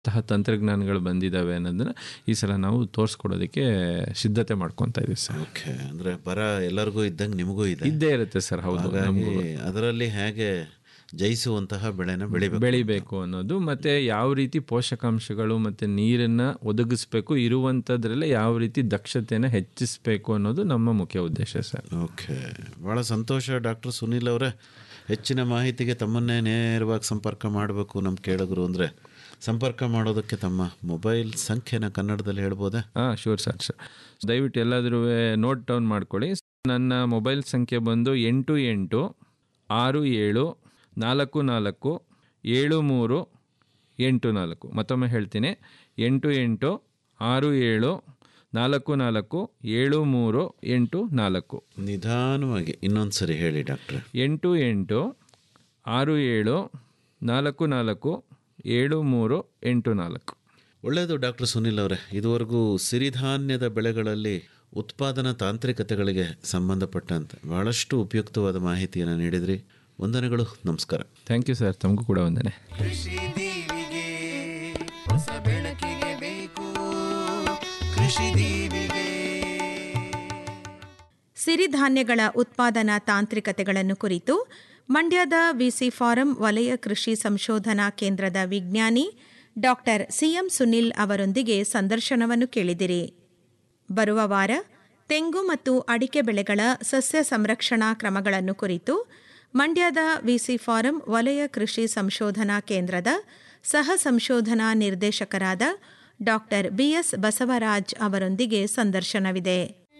ತಹ ತಂತ್ರಜ್ಞಾನಗಳು ಬಂದಿದ್ದಾವೆ ಅನ್ನೋದನ್ನ ಈ ಸಲ ನಾವು ತೋರಿಸ್ಕೊಡೋದಕ್ಕೆ ಸಿದ್ಧತೆ ಮಾಡ್ಕೊತಾ ಇದೀವಿ ಸರ್ ಓಕೆ ಅಂದ್ರೆ ಬರ ಎಲ್ಲರಿಗೂ ಇದ್ದಂಗೆ ನಿಮಗೂ ಇದೆ ಇದ್ದೇ ಇರುತ್ತೆ ಸರ್ ಹೌದು ಹಾಗಾಗಿ ಅದರಲ್ಲಿ ಹೇಗೆ ಜಯಿಸುವಂತಹ ಬೆಳೆನ ಬೆಳಿಬೇಕು ಬೆಳಿಬೇಕು ಅನ್ನೋದು ಮತ್ತೆ ಯಾವ ರೀತಿ ಪೋಷಕಾಂಶಗಳು ಮತ್ತೆ ನೀರನ್ನ ಒದಗಿಸ್ಬೇಕು ಇರುವಂಥದ್ರಲ್ಲೇ ಯಾವ ರೀತಿ ದಕ್ಷತೆನ ಹೆಚ್ಚಿಸಬೇಕು ಅನ್ನೋದು ನಮ್ಮ ಮುಖ್ಯ ಉದ್ದೇಶ ಸರ್ ಓಕೆ ಭಾಳ ಸಂತೋಷ ಡಾಕ್ಟರ್ ಸುನೀಲ್ ಅವರೇ ಹೆಚ್ಚಿನ ಮಾಹಿತಿಗೆ ತಮ್ಮನ್ನೇ ನೇರವಾಗಿ ಸಂಪರ್ಕ ಮಾಡಬೇಕು ನಮ್ಮ ಕೇಳಗರು ಅಂದರೆ ಸಂಪರ್ಕ ಮಾಡೋದಕ್ಕೆ ತಮ್ಮ ಮೊಬೈಲ್ ಸಂಖ್ಯೆನ ಕನ್ನಡದಲ್ಲಿ ಹೇಳ್ಬೋದಾ ಹಾಂ ಶೂರ್ ಸರ್ ಸರ್ ದಯವಿಟ್ಟು ಎಲ್ಲಾದರೂ ನೋಟ್ ಡೌನ್ ಮಾಡ್ಕೊಳ್ಳಿ ನನ್ನ ಮೊಬೈಲ್ ಸಂಖ್ಯೆ ಬಂದು ಎಂಟು ಎಂಟು ಆರು ಏಳು ನಾಲ್ಕು ನಾಲ್ಕು ಏಳು ಮೂರು ಎಂಟು ನಾಲ್ಕು ಮತ್ತೊಮ್ಮೆ ಹೇಳ್ತೀನಿ ಎಂಟು ಎಂಟು ಆರು ಏಳು ನಾಲ್ಕು ನಾಲ್ಕು ಏಳು ಮೂರು ಎಂಟು ನಾಲ್ಕು ನಿಧಾನವಾಗಿ ಇನ್ನೊಂದು ಸರಿ ಹೇಳಿ ಡಾಕ್ಟ್ರೆ ಎಂಟು ಎಂಟು ಆರು ಏಳು ನಾಲ್ಕು ನಾಲ್ಕು ಏಳು ಮೂರು ಎಂಟು ನಾಲ್ಕು ಒಳ್ಳೆಯದು ಡಾಕ್ಟರ್ ಸುನಿಲ್ ಅವರೇ ಇದುವರೆಗೂ ಸಿರಿಧಾನ್ಯದ ಬೆಳೆಗಳಲ್ಲಿ ಉತ್ಪಾದನಾ ತಾಂತ್ರಿಕತೆಗಳಿಗೆ ಸಂಬಂಧಪಟ್ಟಂತೆ ಬಹಳಷ್ಟು ಉಪಯುಕ್ತವಾದ ಮಾಹಿತಿಯನ್ನು ನೀಡಿದ್ರಿ ವಂದನೆಗಳು ನಮಸ್ಕಾರ ಥ್ಯಾಂಕ್ ಯು ಸರ್ ತಮಗೂ ಕೂಡ ವಂದನೆ ಕೃಷಿ ದೀವಿಗೆ ಹೊಸ ಬೆಳಕಿಗೆ ಬೇಕು ಕೃಷಿ ದೀವಿಗೆ ಸಿರಿಧಾನ್ಯಗಳ ಉತ್ಪಾದನಾ ತಾಂತ್ರಿಕತೆಗಳನ್ನು ಕುರಿತು ಮಂಡ್ಯದ ವಿಸಿ ಫಾರಂ ವಲಯ ಕೃಷಿ ಸಂಶೋಧನಾ ಕೇಂದ್ರದ ವಿಜ್ಞಾನಿ ಡಾಕ್ಟರ್ ಸಿಎಂ ಸುನಿಲ್ ಅವರೊಂದಿಗೆ ಸಂದರ್ಶನವನ್ನು ಕೇಳಿದಿರಿ ಬರುವ ವಾರ ತೆಂಗು ಮತ್ತು ಅಡಿಕೆ ಬೆಳೆಗಳ ಸಸ್ಯ ಸಂರಕ್ಷಣಾ ಕ್ರಮಗಳನ್ನು ಕುರಿತು ಮಂಡ್ಯದ ವಿಸಿ ಫಾರಂ ವಲಯ ಕೃಷಿ ಸಂಶೋಧನಾ ಕೇಂದ್ರದ ಸಹ ಸಂಶೋಧನಾ ನಿರ್ದೇಶಕರಾದ ಡಾಕ್ಟರ್ ಬಿಎಸ್ ಬಸವರಾಜ್ ಅವರೊಂದಿಗೆ ಸಂದರ್ಶನವಿದೆ